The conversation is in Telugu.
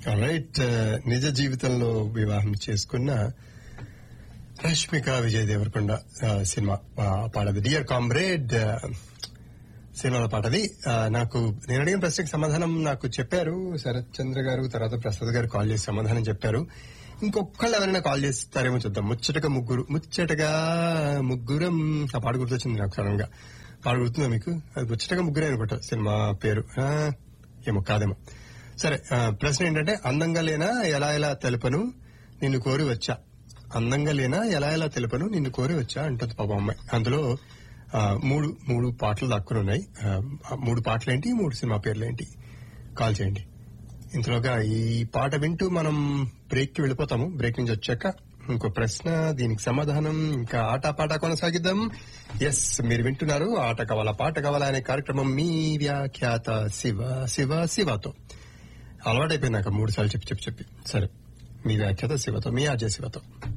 రైట్ నిజ జీవితంలో వివాహం చేసుకున్న రష్మిక విజయ్ దేవరకొండ ఆ, సినిమా ఆ, పాడది డియర్ కామ్రేడ్ ఆ, సినిమాలో పాటది ఆ, నాకు నేను అడిగిన ప్రశ్నకి సమాధానం నాకు చెప్పారు శరత్ చంద్ర గారు తర్వాత ప్రసాద్ గారు కాల్ చేసి సమాధానం చెప్పారు ఇంకొకళ్ళు ఎవరైనా కాల్ చేస్తారేమో చూద్దాం ముచ్చటగా ముగ్గురు ముచ్చటగా ముగ్గురం ఆ పాట గుర్తొచ్చింది నాకు సడన్ గా పాట గుర్తుందా మీకు అది ముచ్చటగా ముగ్గురే అనుకుంటా సినిమా పేరు ఆ, ఏమో కాదేమో సరే ఆ, ప్రశ్న ఏంటంటే అందంగా లేనా ఎలా ఎలా తెలుపను నిన్ను కోరి వచ్చా అందంగా లేనా ఎలా ఎలా తెలుపను నిన్ను కోరి వచ్చా అంటుంది పాప అమ్మాయి అందులో ఆ, మూడు మూడు పాటలు దక్కుని ఉన్నాయి ఆ, ఆ మూడు పాటలు ఏంటి మూడు సినిమా పేర్లు ఏంటి కాల్ చేయండి ఇంతలోగా ఈ పాట వింటూ మనం బ్రేక్ కి వెళ్ళిపోతాము బ్రేక్ నుంచి వచ్చాక ఇంకో ప్రశ్న దీనికి సమాధానం ఇంకా ఆట పాట కొనసాగిద్దాం ఎస్ మీరు వింటున్నారు ఆట కావాలా పాట కావాలా అనే కార్యక్రమం మీ వ్యాఖ్యాత శివ శివ శివతో అలవాటైపోయింది నాకు మూడు సార్లు చెప్పి చెప్పి చెప్పి సరే మీ వ్యాఖ్యాత శివతో మీ ఆజయ శివతో